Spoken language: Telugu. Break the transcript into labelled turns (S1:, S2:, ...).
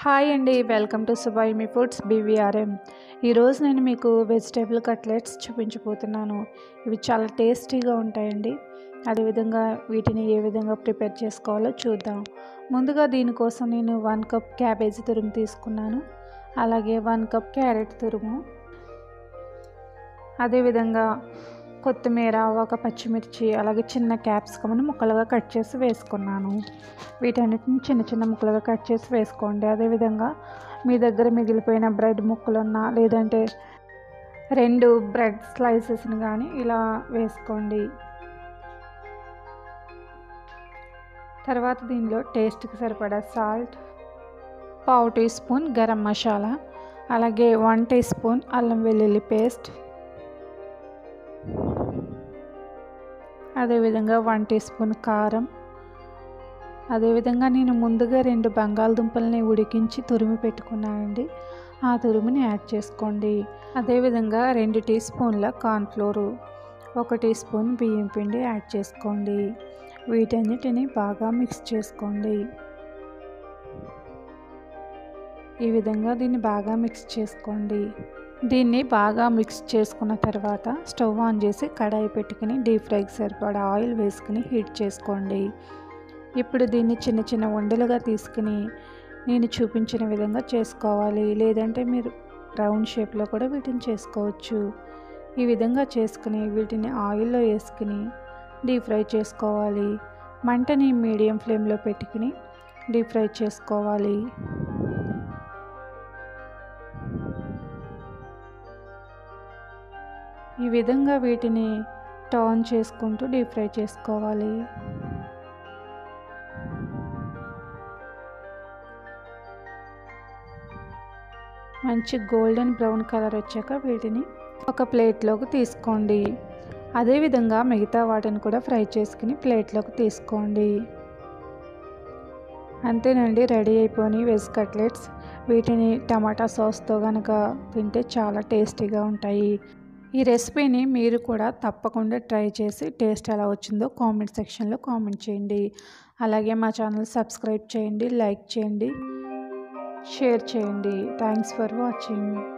S1: హాయ్ అండి వెల్కమ్ టు సుబాయి మీ ఫుడ్స్ బీవీఆర్ఎం ఈరోజు నేను మీకు వెజిటేబుల్ కట్లెట్స్ చూపించబోతున్నాను ఇవి చాలా టేస్టీగా ఉంటాయండి అదేవిధంగా వీటిని ఏ విధంగా ప్రిపేర్ చేసుకోవాలో చూద్దాం ముందుగా దీనికోసం నేను వన్ కప్ క్యాబేజీ తురుము తీసుకున్నాను అలాగే వన్ కప్ క్యారెట్ తురుము అదేవిధంగా కొత్తిమీర ఒక పచ్చిమిర్చి అలాగే చిన్న క్యాప్సికమ్ని ముక్కలుగా కట్ చేసి వేసుకున్నాను వీటన్నిటిని చిన్న చిన్న ముక్కలుగా కట్ చేసి వేసుకోండి అదేవిధంగా మీ దగ్గర మిగిలిపోయిన బ్రెడ్ ముక్కలున్నా లేదంటే రెండు బ్రెడ్ స్లైసెస్ని కానీ ఇలా వేసుకోండి తర్వాత దీనిలో టేస్ట్కి సరిపడా సాల్ట్ పావు టీ స్పూన్ గరం మసాలా అలాగే వన్ టీ స్పూన్ అల్లం వెల్లుల్లి పేస్ట్ అదేవిధంగా వన్ టీ స్పూన్ కారం అదేవిధంగా నేను ముందుగా రెండు బంగాళదుంపల్ని ఉడికించి తురిమి పెట్టుకున్నానండి ఆ తురుముని యాడ్ చేసుకోండి అదేవిధంగా రెండు టీ స్పూన్ల కార్న్ఫ్లోరు ఒక టీ స్పూన్ బియ్యం పిండి యాడ్ చేసుకోండి వీటన్నిటిని బాగా మిక్స్ చేసుకోండి ఈ విధంగా దీన్ని బాగా మిక్స్ చేసుకోండి దీన్ని బాగా మిక్స్ చేసుకున్న తర్వాత స్టవ్ ఆన్ చేసి కడాయి పెట్టుకుని డీప్ ఫ్రైకి సరిపడా ఆయిల్ వేసుకుని హీట్ చేసుకోండి ఇప్పుడు దీన్ని చిన్న చిన్న ఉండలుగా తీసుకుని నేను చూపించిన విధంగా చేసుకోవాలి లేదంటే మీరు రౌండ్ షేప్లో కూడా వీటిని చేసుకోవచ్చు ఈ విధంగా చేసుకుని వీటిని ఆయిల్లో వేసుకుని డీప్ ఫ్రై చేసుకోవాలి మంటని మీడియం ఫ్లేమ్లో పెట్టుకుని డీప్ ఫ్రై చేసుకోవాలి ఈ విధంగా వీటిని టర్న్ చేసుకుంటూ డీప్ ఫ్రై చేసుకోవాలి మంచి గోల్డెన్ బ్రౌన్ కలర్ వచ్చాక వీటిని ఒక ప్లేట్లోకి తీసుకోండి అదేవిధంగా మిగతా వాటిని కూడా ఫ్రై చేసుకుని ప్లేట్లోకి తీసుకోండి అంతేనండి రెడీ అయిపోయి వెజ్ కట్లెట్స్ వీటిని టమాటా సాస్తో కనుక తింటే చాలా టేస్టీగా ఉంటాయి ఈ రెసిపీని మీరు కూడా తప్పకుండా ట్రై చేసి టేస్ట్ ఎలా వచ్చిందో కామెంట్ సెక్షన్లో కామెంట్ చేయండి అలాగే మా ఛానల్ సబ్స్క్రైబ్ చేయండి లైక్ చేయండి షేర్ చేయండి థ్యాంక్స్ ఫర్ వాచింగ్